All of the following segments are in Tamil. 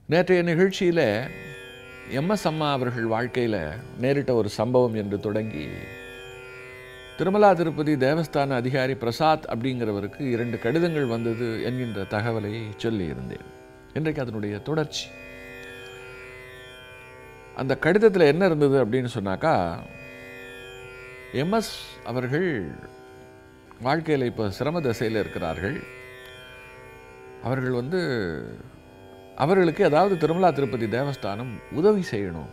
நேற்றைய நிகழ்ச்சியில் எம்எஸ் அம்மா அவர்கள் வாழ்க்கையில் நேரிட்ட ஒரு சம்பவம் என்று தொடங்கி திருமலா திருப்பதி தேவஸ்தான அதிகாரி பிரசாத் அப்படிங்கிறவருக்கு இரண்டு கடிதங்கள் வந்தது என்கின்ற தகவலை சொல்லியிருந்தேன் இன்றைக்கு அதனுடைய தொடர்ச்சி அந்த கடிதத்தில் என்ன இருந்தது அப்படின்னு சொன்னாக்கா எம்எஸ் அவர்கள் வாழ்க்கையில் இப்போ சிரம தசையில் இருக்கிறார்கள் அவர்கள் வந்து அவர்களுக்கு ஏதாவது திருமலா திருப்பதி தேவஸ்தானம் உதவி செய்யணும்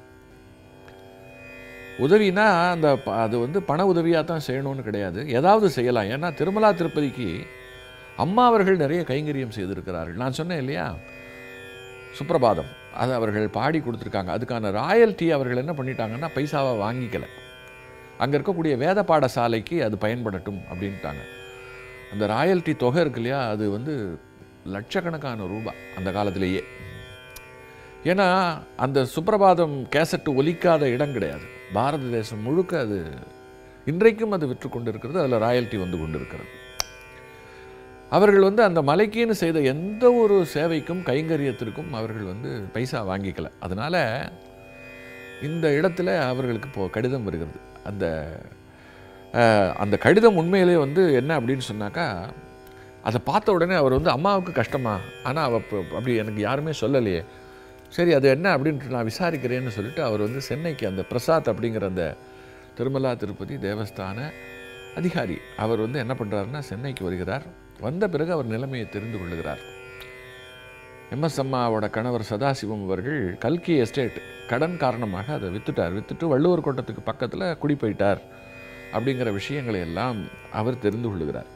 உதவினா அந்த ப- அது வந்து பண உதவியாக தான் செய்யணும்னு கிடையாது ஏதாவது செய்யலாம் ஏன்னா திருமலா திருப்பதிக்கு அம்மா அவர்கள் நிறைய கைங்கரியம் செய்திருக்கிறார்கள் நான் சொன்னேன் இல்லையா சுப்பிரபாதம் அது அவர்கள் பாடி கொடுத்துருக்காங்க அதுக்கான ராயல்ட்டி அவர்கள் என்ன பண்ணிட்டாங்கன்னா பைசாவை வாங்கிக்கல அங்கே இருக்கக்கூடிய வேத பாடசாலைக்கு அது பயன்படட்டும் அப்படின்ட்டாங்க அந்த ராயல்ட்டி தொகை இருக்கு இல்லையா அது வந்து லட்சக்கணக்கான ரூபாய் அந்த காலத்திலேயே ஏன்னா அந்த சுப்பிரபாதம் கேசட்டு ஒலிக்காத இடம் கிடையாது பாரத தேசம் முழுக்க அது இன்றைக்கும் அது விற்று கொண்டு இருக்கிறது அதில் ராயல்ட்டி வந்து கொண்டு இருக்கிறது அவர்கள் வந்து அந்த மலைக்குன்னு செய்த எந்த ஒரு சேவைக்கும் கைங்கரியத்திற்கும் அவர்கள் வந்து பைசா வாங்கிக்கல அதனால இந்த இடத்துல அவர்களுக்கு இப்போ கடிதம் வருகிறது அந்த அஹ், அந்த கடிதம் உண்மையிலே வந்து என்ன அப்படின்னு சொன்னாக்கா அதை பார்த்த உடனே அவர் வந்து அம்மாவுக்கு கஷ்டமா ஆனால் அவ இப்போ அப்படி எனக்கு யாருமே சொல்லலையே சரி அது என்ன அப்படின்ட்டு நான் விசாரிக்கிறேன்னு சொல்லிட்டு அவர் வந்து சென்னைக்கு அந்த பிரசாத் அப்படிங்கிற அந்த திருமலா திருப்பதி தேவஸ்தான அதிகாரி அவர் வந்து என்ன பண்ணுறாருன்னா சென்னைக்கு வருகிறார் வந்த பிறகு அவர் நிலைமையை தெரிந்து கொள்ளுகிறார் எம்எஸ் அம்மாவோட கணவர் சதாசிவம் அவர்கள் கல்கி எஸ்டேட் கடன் காரணமாக அதை வித்துட்டார் வித்துட்டு வள்ளுவர் கோட்டத்துக்கு பக்கத்தில் குடி போயிட்டார் அப்படிங்கிற விஷயங்களை எல்லாம் அவர் தெரிந்து கொள்ளுகிறார்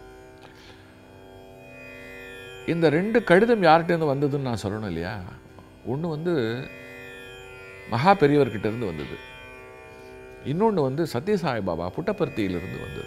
இந்த ரெண்டு கடிதம் யார்கிட்டேருந்து வந்ததுன்னு நான் சொல்லணும் இல்லையா ஒன்று வந்து மகா பெரியவர்கிட்ட இருந்து வந்தது இன்னொன்று வந்து சத்யசாய் பாபா புட்டபர்த்தியிலிருந்து வந்தது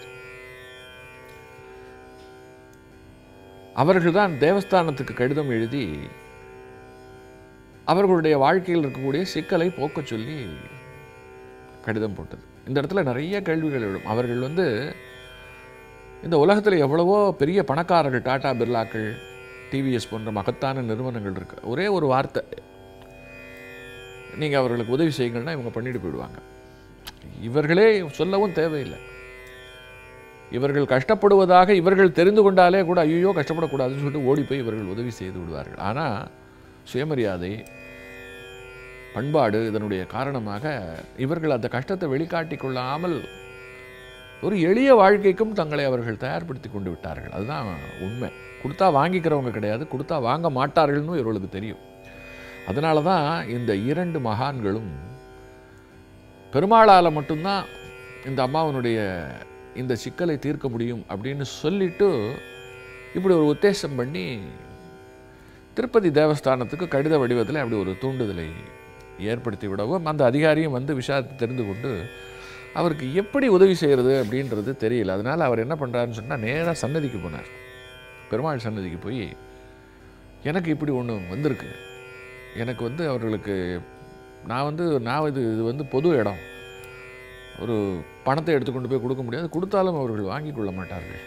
அவர்கள்தான் தேவஸ்தானத்துக்கு கடிதம் எழுதி அவர்களுடைய வாழ்க்கையில் இருக்கக்கூடிய சிக்கலை போக்கச் சொல்லி கடிதம் போட்டது இந்த இடத்துல நிறைய கேள்விகள் எழும் அவர்கள் வந்து இந்த உலகத்தில் எவ்வளவோ பெரிய பணக்காரர்கள் டாடா பிர்லாக்கள் டிவிஎஸ் போன்ற மகத்தான நிறுவனங்கள் இருக்கு ஒரே ஒரு வார்த்தை நீங்கள் அவர்களுக்கு உதவி செய்யுங்கள்னா இவங்க பண்ணிட்டு போயிடுவாங்க இவர்களே சொல்லவும் தேவையில்லை இவர்கள் கஷ்டப்படுவதாக இவர்கள் தெரிந்து கொண்டாலே கூட ஐயோ கஷ்டப்படக்கூடாதுன்னு சொல்லிட்டு ஓடி போய் இவர்கள் உதவி செய்து விடுவார்கள் ஆனால் சுயமரியாதை பண்பாடு இதனுடைய காரணமாக இவர்கள் அந்த கஷ்டத்தை வெளிக்காட்டி கொள்ளாமல் ஒரு எளிய வாழ்க்கைக்கும் தங்களை அவர்கள் தயார்படுத்தி கொண்டு விட்டார்கள் அதுதான் உண்மை கொடுத்தா வாங்கிக்கிறவங்க கிடையாது கொடுத்தா வாங்க மாட்டார்கள்னு இவர்களுக்கு தெரியும் அதனால தான் இந்த இரண்டு மகான்களும் பெருமாளால் மட்டும்தான் இந்த அம்மாவனுடைய இந்த சிக்கலை தீர்க்க முடியும் அப்படின்னு சொல்லிட்டு இப்படி ஒரு உத்தேசம் பண்ணி திருப்பதி தேவஸ்தானத்துக்கு கடித வடிவத்தில் அப்படி ஒரு தூண்டுதலை ஏற்படுத்தி விடவும் அந்த அதிகாரியும் வந்து விஷயத்தை தெரிந்து கொண்டு அவருக்கு எப்படி உதவி செய்கிறது அப்படின்றது தெரியல அதனால் அவர் என்ன பண்ணுறாருன்னு சொன்னால் நேராக சன்னதிக்கு போனார் பெருமாள் சன்னதிக்கு போய் எனக்கு இப்படி ஒன்று வந்திருக்கு எனக்கு வந்து அவர்களுக்கு நான் வந்து நான் இது இது வந்து பொது இடம் ஒரு பணத்தை எடுத்துக்கொண்டு போய் கொடுக்க முடியாது கொடுத்தாலும் அவர்கள் வாங்கிக் கொள்ள மாட்டார்கள்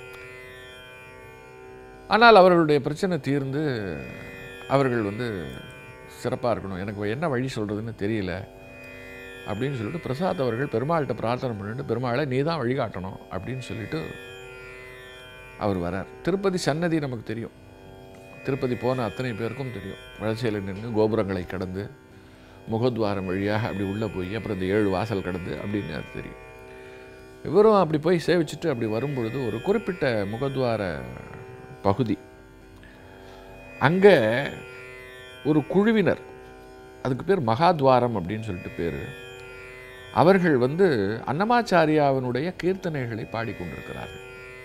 ஆனால் அவர்களுடைய பிரச்சனை தீர்ந்து அவர்கள் வந்து சிறப்பாக இருக்கணும் எனக்கு என்ன வழி சொல்கிறதுன்னு தெரியல அப்படின்னு சொல்லிட்டு பிரசாத் அவர்கள் பெருமாள்கிட்ட பிரார்த்தனை பண்ணிட்டு பெருமாளை நீ தான் வழிகாட்டணும் அப்படின்னு சொல்லிட்டு அவர் வரார் திருப்பதி சன்னதி நமக்கு தெரியும் திருப்பதி போன அத்தனை பேருக்கும் தெரியும் வளர்ச்சியில் நின்று கோபுரங்களை கடந்து முகத்வாரம் வழியாக அப்படி உள்ளே போய் அப்புறம் இந்த ஏழு வாசல் கடந்து அப்படின்னு அது தெரியும் இவரும் அப்படி போய் சேவிச்சுட்டு அப்படி வரும்பொழுது ஒரு குறிப்பிட்ட முகத்வார பகுதி அங்கே ஒரு குழுவினர் அதுக்கு பேர் மகாத்வாரம் அப்படின்னு சொல்லிட்டு பேர் அவர்கள் வந்து அன்னமாச்சாரியாவினுடைய கீர்த்தனைகளை பாடிக்கொண்டிருக்கிறார்கள்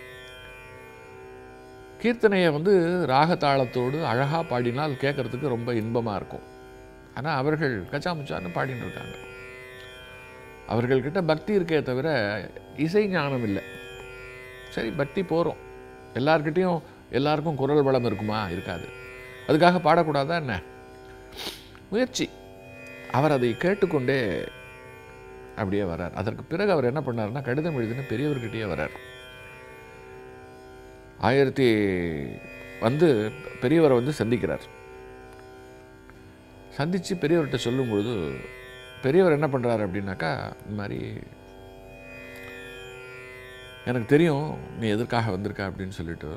கீர்த்தனையை வந்து ராகதாளத்தோடு அழகாக பாடினால் கேட்கறதுக்கு ரொம்ப இன்பமாக இருக்கும் ஆனால் அவர்கள் கச்சாமுச்சான்னு பாடின்னு இருக்காங்க அவர்கள்கிட்ட பக்தி இருக்கே தவிர இசை ஞானம் இல்லை சரி பக்தி போகிறோம் எல்லார்கிட்டேயும் எல்லாருக்கும் குரல் வளம் இருக்குமா இருக்காது அதுக்காக பாடக்கூடாதா என்ன முயற்சி அவர் அதை கேட்டுக்கொண்டே அப்படியே வரார் அதற்கு பிறகு அவர் என்ன பண்ணாருன்னா கடிதம் எழுதின பெரியவர்கிட்டயே வரார் ஆயிரத்தி வந்து பெரியவரை வந்து சந்திக்கிறார் சந்தித்து பெரியவர்கிட்ட சொல்லும்பொழுது பெரியவர் என்ன பண்ணுறாரு அப்படின்னாக்கா இந்த மாதிரி எனக்கு தெரியும் நீ எதற்காக வந்திருக்க அப்படின்னு சொல்லிட்டு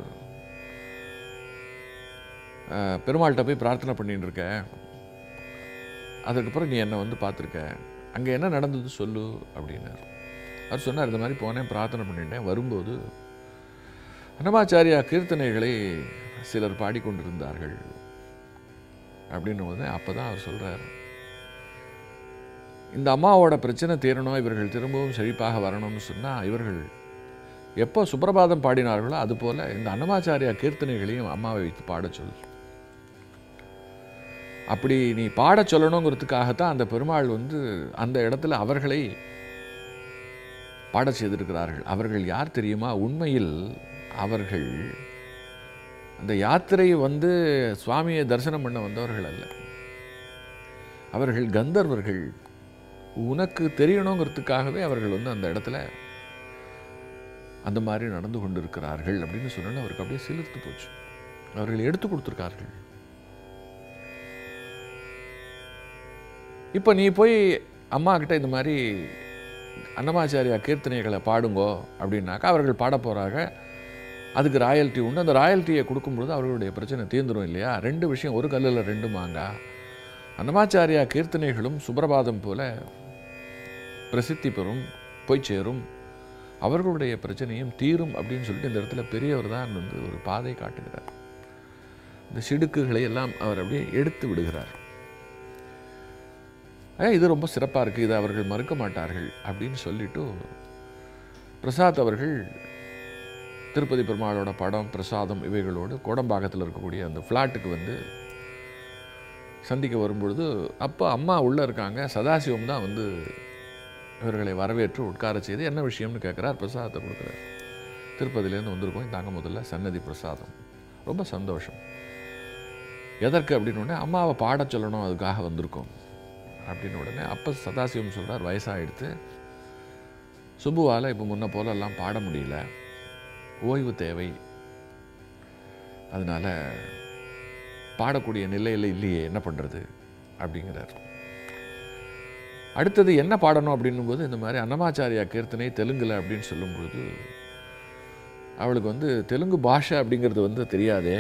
அஹ், பெருமாள்கிட்ட போய் பிரார்த்தனை பண்ணிட்டு இருக்க அதுக்கப்புறம் நீ என்னை வந்து பார்த்துருக்க அங்கே என்ன நடந்தது சொல்லு அப்படின்னாரு அவர் சொன்னார் இந்த மாதிரி போனேன் பிரார்த்தனை பண்ணிட்டேன் வரும்போது அன்னமாச்சாரியா கீர்த்தனைகளை சிலர் பாடிக்கொண்டிருந்தார்கள் அப்படின்னும் போது அப்போ தான் அவர் சொல்கிறார் இந்த அம்மாவோட பிரச்சனை தீரணும் இவர்கள் திரும்பவும் செழிப்பாக வரணும்னு சொன்னால் இவர்கள் எப்போ சுப்பிரபாதம் பாடினார்களோ அதுபோல் இந்த அன்னமாச்சாரியா கீர்த்தனைகளையும் அம்மாவை வைத்து பாடச் சொல் அப்படி நீ பாடச் சொல்லணுங்கிறதுக்காகத்தான் அந்த பெருமாள் வந்து அந்த இடத்துல அவர்களை பாடச் செய்திருக்கிறார்கள் அவர்கள் யார் தெரியுமா உண்மையில் அவர்கள் அந்த யாத்திரை வந்து சுவாமியை தரிசனம் பண்ண வந்தவர்கள் அல்ல அவர்கள் கந்தர்வர்கள் உனக்கு தெரியணுங்கிறதுக்காகவே அவர்கள் வந்து அந்த இடத்துல அந்த மாதிரி நடந்து கொண்டிருக்கிறார்கள் அப்படின்னு சொன்னோன்னு அவருக்கு அப்படியே சிலிர்த்து போச்சு அவர்கள் எடுத்து கொடுத்துருக்கார்கள் இப்போ நீ போய் அம்மா கிட்ட இந்த மாதிரி அன்னமாச்சாரியா கீர்த்தனைகளை பாடுங்கோ அப்படின்னாக்கா அவர்கள் பாட போகிறாங்க அதுக்கு ராயல்ட்டி உண்டு அந்த ராயல்ட்டியை கொடுக்கும்பொழுது அவர்களுடைய பிரச்சனை தீர்ந்துடும் இல்லையா ரெண்டு விஷயம் ஒரு கல்லில் ரெண்டு மாங்கா அன்னமாச்சாரியா கீர்த்தனைகளும் சுப்பிரபாதம் போல பிரசித்தி பெறும் போய் சேரும் அவர்களுடைய பிரச்சனையும் தீரும் அப்படின்னு சொல்லிட்டு இந்த இடத்துல பெரியவர் தான் வந்து ஒரு பாதை காட்டுகிறார் இந்த சிடுக்குகளை எல்லாம் அவர் அப்படியே எடுத்து விடுகிறார் ஏ இது ரொம்ப சிறப்பாக இருக்குது இதை அவர்கள் மறுக்க மாட்டார்கள் அப்படின்னு சொல்லிட்டு பிரசாத் அவர்கள் திருப்பதி பெருமாளோட படம் பிரசாதம் இவைகளோடு கோடம்பாக்கத்தில் இருக்கக்கூடிய அந்த ஃப்ளாட்டுக்கு வந்து சந்திக்க வரும்பொழுது அப்போ அம்மா உள்ளே இருக்காங்க சதாசிவம் தான் வந்து இவர்களை வரவேற்று உட்கார செய்து என்ன விஷயம்னு கேட்குறார் பிரசாதத்தை கொடுக்குறார் திருப்பதியிலேருந்து வந்திருக்கோம் தாங்க முதல்ல சன்னதி பிரசாதம் ரொம்ப சந்தோஷம் எதற்கு அப்படின்னு உடனே அம்மாவை பாடச் சொல்லணும் அதுக்காக வந்திருக்கோம் அப்படின்னு உடனே அப்போ சதாசிவம் சொல்கிறார் வயசாகிடுத்து சுபுவால் இப்போ முன்ன போலெல்லாம் பாட முடியல ஓய்வு தேவை அதனால் பாடக்கூடிய நிலையில் இல்லையே என்ன பண்ணுறது அப்படிங்கிறார் அடுத்தது என்ன பாடணும் அப்படின்னும்போது இந்த மாதிரி அன்னமாச்சாரியா கீர்த்தனை தெலுங்குல அப்படின்னு சொல்லும்பொழுது அவளுக்கு வந்து தெலுங்கு பாஷை அப்படிங்கிறது வந்து தெரியாதே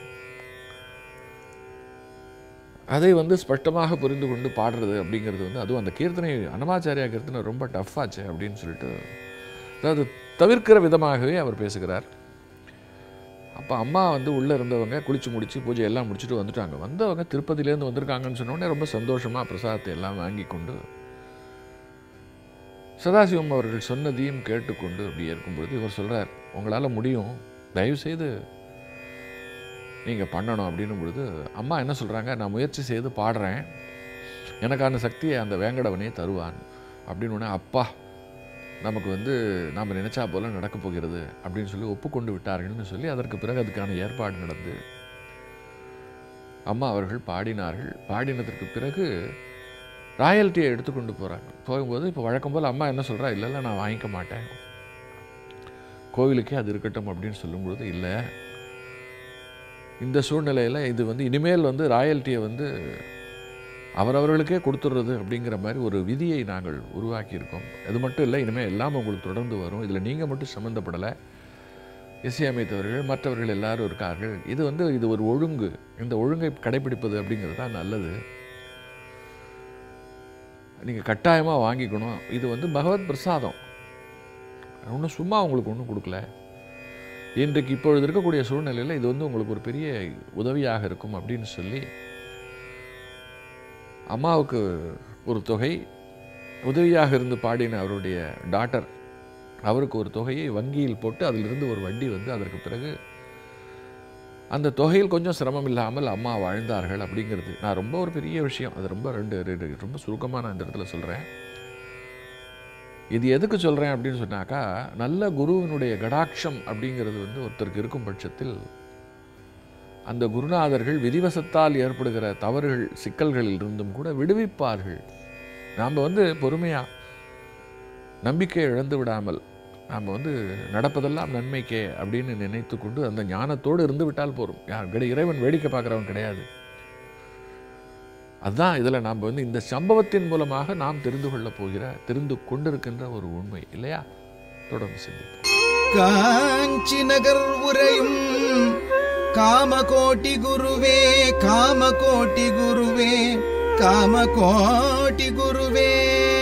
அதை வந்து ஸ்பஷ்டமாக புரிந்து கொண்டு பாடுறது அப்படிங்கிறது வந்து அதுவும் அந்த கீர்த்தனை அன்னமாச்சாரியா கீர்த்தனை ரொம்ப டஃப் ஆச்சு அப்படின்னு சொல்லிட்டு அதாவது தவிர்க்கிற விதமாகவே அவர் பேசுகிறார் அப்போ அம்மா வந்து உள்ளே இருந்தவங்க குளிச்சு முடிச்சு பூஜை எல்லாம் முடிச்சுட்டு வந்துட்டாங்க வந்தவங்க திருப்பதியிலேருந்து வந்திருக்காங்கன்னு சொன்னோடனே ரொம்ப சந்தோஷமாக பிரசாதத்தை எல்லாம் வாங்கி கொண்டு சதாசிவம் அவர்கள் சொன்னதையும் கேட்டுக்கொண்டு அப்படி இருக்கும்பொழுது இவர் சொல்கிறார் உங்களால் முடியும் தயவுசெய்து நீங்கள் பண்ணணும் அப்படின்னும் பொழுது அம்மா என்ன சொல்கிறாங்க நான் முயற்சி செய்து பாடுறேன் எனக்கான சக்தியை அந்த வேங்கடவனே தருவான் அப்படின்னு உடனே அப்பா நமக்கு வந்து நாம் நினைச்சா போல நடக்கப் போகிறது அப்படின்னு சொல்லி ஒப்புக்கொண்டு விட்டார்கள்னு சொல்லி அதற்கு பிறகு அதுக்கான ஏற்பாடு நடந்து அம்மா அவர்கள் பாடினார்கள் பாடினதற்கு பிறகு ராயல்ட்டியை எடுத்துக்கொண்டு போகிறாங்க போகும்போது இப்போ வழக்கம் போல் அம்மா என்ன சொல்கிறா இல்லை இல்லை நான் வாங்கிக்க மாட்டேன் கோவிலுக்கே அது இருக்கட்டும் அப்படின்னு சொல்லும்பொழுது இல்லை இந்த சூழ்நிலையில் இது வந்து இனிமேல் வந்து ராயல்ட்டியை வந்து அவரவர்களுக்கே கொடுத்துட்றது அப்படிங்கிற மாதிரி ஒரு விதியை நாங்கள் உருவாக்கியிருக்கோம் அது மட்டும் இல்லை இனிமேல் எல்லாம் உங்களுக்கு தொடர்ந்து வரும் இதில் நீங்கள் மட்டும் சம்மந்தப்படலை இசையமைத்தவர்கள் மற்றவர்கள் எல்லாரும் இருக்கார்கள் இது வந்து இது ஒரு ஒழுங்கு இந்த ஒழுங்கை கடைபிடிப்பது அப்படிங்கிறது தான் நல்லது நீங்கள் கட்டாயமாக வாங்கிக்கணும் இது வந்து பகவத் பிரசாதம் ஒன்றும் சும்மா உங்களுக்கு ஒன்றும் கொடுக்கல இன்றைக்கு இப்பொழுது இருக்கக்கூடிய சூழ்நிலையில் இது வந்து உங்களுக்கு ஒரு பெரிய உதவியாக இருக்கும் அப்படின்னு சொல்லி அம்மாவுக்கு ஒரு தொகை உதவியாக இருந்து பாடின அவருடைய டாட்டர் அவருக்கு ஒரு தொகையை வங்கியில் போட்டு அதிலிருந்து ஒரு வட்டி வந்து அதற்கு பிறகு அந்த தொகையில் கொஞ்சம் சிரமம் இல்லாமல் அம்மா வாழ்ந்தார்கள் அப்படிங்கிறது நான் ரொம்ப ஒரு பெரிய விஷயம் அது ரொம்ப ரெண்டு ரெண்டு ரொம்ப சுருக்கமாக நான் இந்த இடத்துல சொல்கிறேன் இது எதுக்கு சொல்கிறேன் அப்படின்னு சொன்னாக்கா நல்ல குருவினுடைய கடாட்சம் அப்படிங்கிறது வந்து ஒருத்தருக்கு இருக்கும் பட்சத்தில் அந்த குருநாதர்கள் விதிவசத்தால் ஏற்படுகிற தவறுகள் சிக்கல்களில் இருந்தும் கூட விடுவிப்பார்கள் நாம் வந்து பொறுமையாக நம்பிக்கை இழந்து விடாமல் நாம் வந்து நடப்பதெல்லாம் நன்மைக்கே அப்படின்னு நினைத்து கொண்டு அந்த ஞானத்தோடு இருந்து விட்டால் போரும் யார் கிடை இறைவன் வேடிக்கை பார்க்குறவன் கிடையாது அதுதான் இதில் நாம் வந்து இந்த சம்பவத்தின் மூலமாக நாம் தெரிந்து கொள்ளப் போகிற தெரிந்து கொண்டிருக்கின்ற ஒரு உண்மை இல்லையா தொடர்ந்து சிந்திப்போம் காஞ்சி நகர் உரையும் காமகோட்டி குருவே காமகோட்டி குருவே காமகோட்டி குருவே